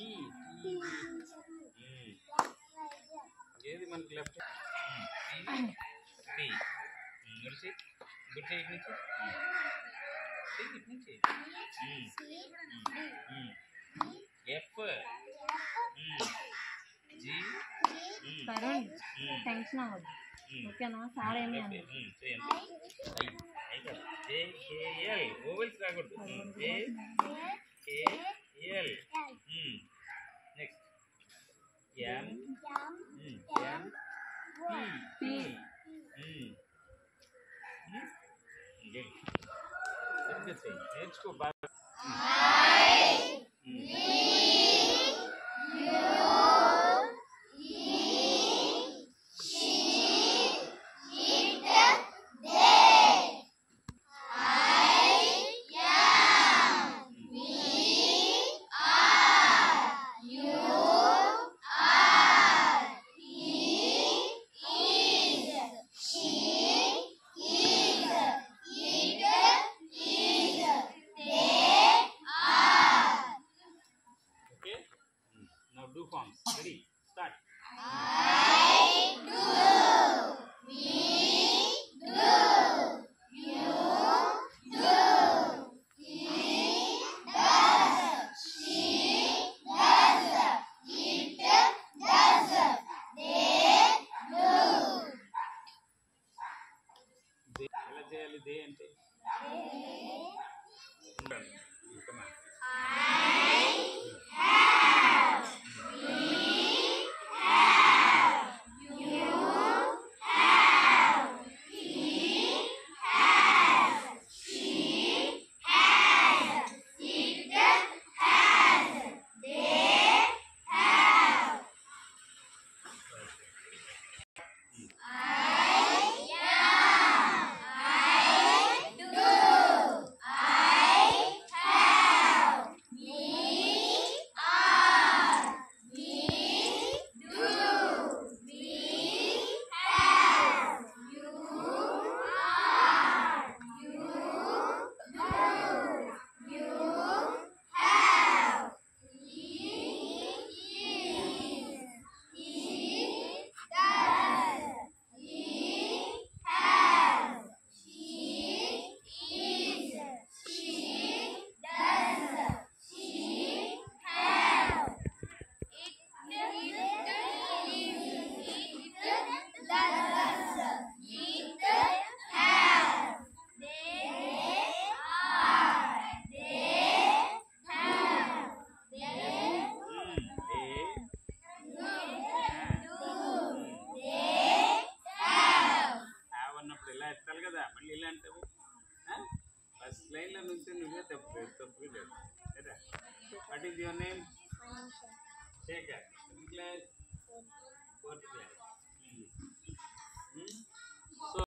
Tea tea ఏది మనకి left tea ముడిచి గుర్చి ఇటు నుంచి చెయ్యి ఇటు నుంచి ఎఫ్ జి తరుణ్ టెన్షన్ అవ్వద్దు ఓకేనా సార్ ఏమి అనరు. జేకేఎల్ ఓవెల్స్ రాకూడదు J KL next M M P నేర్చుకో బాగా Okay? Mm. Now do forms. Ready? Start. దే ఎలా చేయాలి దే అంటే ఉండండి. Come on. హ్యావ్ అన్నప్పుడు ఇలా ఎత్తాలి కదా మళ్ళీ ఇలా అంటే ఫస్ట్ లైన్లో నుంచి నువ్వే తప్పు తప్పు లేదు కదా what is your name Shekhar class fourth class